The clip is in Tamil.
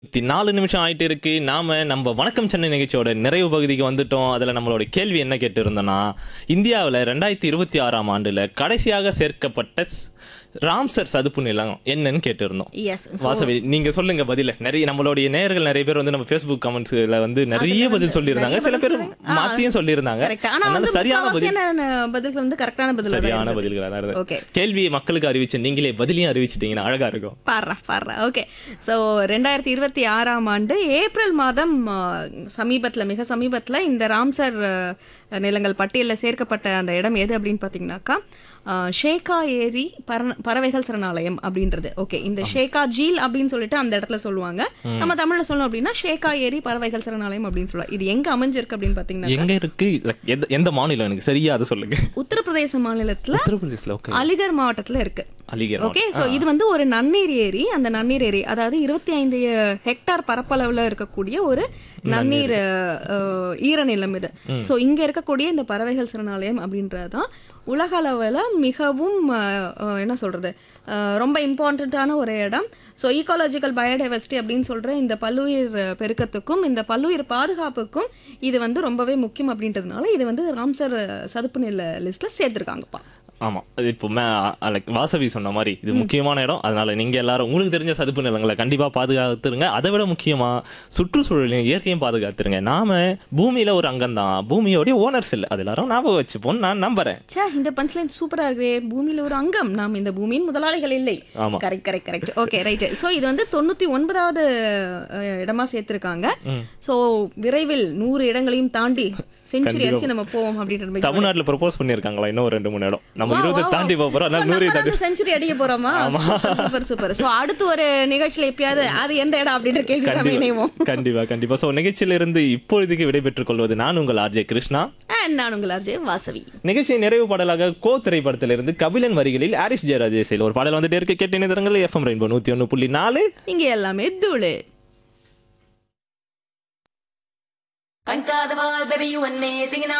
தி- நாலு நிமிஷம் ஆயிட்டு இருக்கு நாம நம்ம வணக்கம் சென்னை நிகழ்ச்சியோட நிறைவு பகுதிக்கு வந்துட்டோம் அதுல நம்மளோட கேள்வி என்ன கேட்டு இருந்தோம்னா இந்தியாவில் ரெண்டாயிரத்தி இருபத்தி ஆறாம் ஆண்டுல கடைசியாக சேர்க்கப்பட்ட ஸ்- ராம்சர் சதுப்பு நிலம் என்னன்னு கேட்டு இருந்தோம் எஸ் வாசவி நீங்க சொல்லுங்க பதில நிறைய நம்மளுடைய நேயர்கள் நிறைய பேர் வந்து நம்ம ஃபேஸ்புக் கமெண்ட்ஸ்ல வந்து நிறைய பதில் சொல்லியிருந்தாங்க சில பேர் மாத்தியும் சொல்லியிருந்தாங்க கரெக்ட் ஆனா அதனால வந்து சரியான பதில் முக்காவாசியான பதில்கள் வந்து கரெக்டான பதில் சரியான பதில்களா தான் இருந்தது. ஓகே கேள்வியை மக்களுக்கு அறிவிச்சு நீங்களே பதிலையும் அறிவிச்சிட்டீங்கன்னா அழகா இருக்கும் பாடுறா பாடுறா ஓகே ஸோ ரெண்டாயிரத்தி இருபத்தி ஆறாம் ஆண்டு ஏப்ரல் மாதம் சமீபத்தில் மிக சமீபத்தில் இந்த ராம்சர் அஹ், நிலங்கள் பட்டியலில் சேர்க்கப்பட்ட அந்த இடம் எது அப்படின்னு பார்த்தீங்கன்னாக்கா அஹ், ஷேகா ஏரி பற பறவைகள் சரணாலயம் அப்படின்றது ஓகே இந்த ஷேகா ஜீல் அப்படின்னு சொல்லிட்டு அந்த இடத்துல சொல்லுவாங்க நம்ம தமிழ்ல சொல்லணும் அப்படின்னா ஷேகா ஏரி பறவைகள் சரணாலயம் அப்படின்னு சொல்லலாம் இது எங்க அமைஞ்சிருக்கு அப்படின்னு பார்த்தீங்கன்னா எங்க இருக்கு like எந்த- எந்த மாநிலம் எனக்கு சரியா அதை சொல்லுங்க உத்தரப்பிரதேச மாநிலத்துல உத்தரப்பிரதேசல ஓகே அலிகர் மாவட்டத்துல இருக்கு அலிகர் ஓகே சோ இது வந்து ஒரு நன்னீர் ஏரி அந்த நன்னீர் ஏரி அதாவது இருபத்தி ஐந்து ஹெக்டார் பரப்பளவுல இருக்கக்கூடிய ஒரு நன்னீர் அஹ், ஈரநிலம் இது சோ இங்க இருக்கக்கூடிய இந்த பறவைகள் சரணாலயம் அப்படின்றதுதான் உலக அளவுல மிகவும் அஹ், அஹ், என்ன சொல்றது அஹ், ரொம்ப இம்பார்ட்டண்ட்டான ஒரு இடம் ஸோ ஈகாலஜிக்கல் பயோடைவர்சிட்டி அப்படின்னு சொல்ற இந்த பல்லுயிர் அஹ், பெருக்கத்துக்கும் இந்த பல்லுயிர் பாதுகாப்புக்கும் இது வந்து ரொம்பவே முக்கியம் அப்படின்றதுனால இது வந்து ராம்சர் அஹ், சதுப்பு நில லிஸ்ட்ல சேர்த்திருக்காங்கப்பா ஆமா அது இப்போ மே லைக் வாசவி சொன்ன மாதிரி இது முக்கியமான இடம் அதனால நீங்க எல்லாரும் உங்களுக்கு தெரிஞ்ச சதுப்பு நிலங்களை கண்டிப்பா பாதுகாத்துருங்க அதை விட முக்கியமா சுற்றுச்சூழலையும் இயற்கையும் பாதுகாத்துருங்க நாம பூமியில ஒரு அங்கம் தான் பூமியோடைய ஓனர்ஸ் இல்லை அது எல்லாரும் ஞாபகம் வச்சுப்போம் நான் நம்புறேன் ச்சே இந்த பஞ்ச்லைன் சூப்பரா இருக்கே பூமியில ஒரு அங்கம் நாம் இந்த பூமியின் முதலாளிகள் இல்லை ஆமா. Correct correct correct okay right so இது வந்து தொண்ணூத்தி ஒன்பதாவது அஹ், இடமா சேர்த்திருக்காங்க சோ விரைவில் நூறு இடங்களையும் தாண்டி செஞ்சுரி அடிச்சு நம்ம போவோம் அப்படின்ற மாதிரி தமிழ்நாட்டுல ப்ரொபோஸ் பண்ணியிருக்காங்களா இன்னும் ஒரு ரெண்டு மூணு இடம் நம்ம இருபது தாண்டி போக போறோம் அதனால நூறு தாண்டி செஞ்சுரி அடிக்க போறோமா சூப்பர் சூப்பர் சோ அடுத்து ஒரு நிகழ்ச்சியில எப்பயாவது அது எந்த இடம் அப்படின்ற கேள்வி நம்ம இணைவோம் கண்டிப்பா கண்டிப்பா சோ நிகழ்ச்சியில இருந்து இப்பொழுதுக்கு விடைபெற்றுக் கொள்வது நான் உங்கள் ஆர்ஜே கிருஷ்ணா And நான் உங்கள் அர்ஜய் வாசவி நிகழ்ச்சியின் நிறைவு பாடலாக கோ திரைப்படத்திலிருந்து கபிலன் வரிகளில் ஆரிஸ் ஜெயராஜ் இசையில் ஒரு பாடல் வந்துட்டே இருக்கு கேட்டு நிறுத்தங்கள் எஃப்எம் ரெயின்போ நூத்தி ஒன்னு புள்ளி நாலு இங்க எல்லாமே தூளு Thank God the boy, baby, you and me singing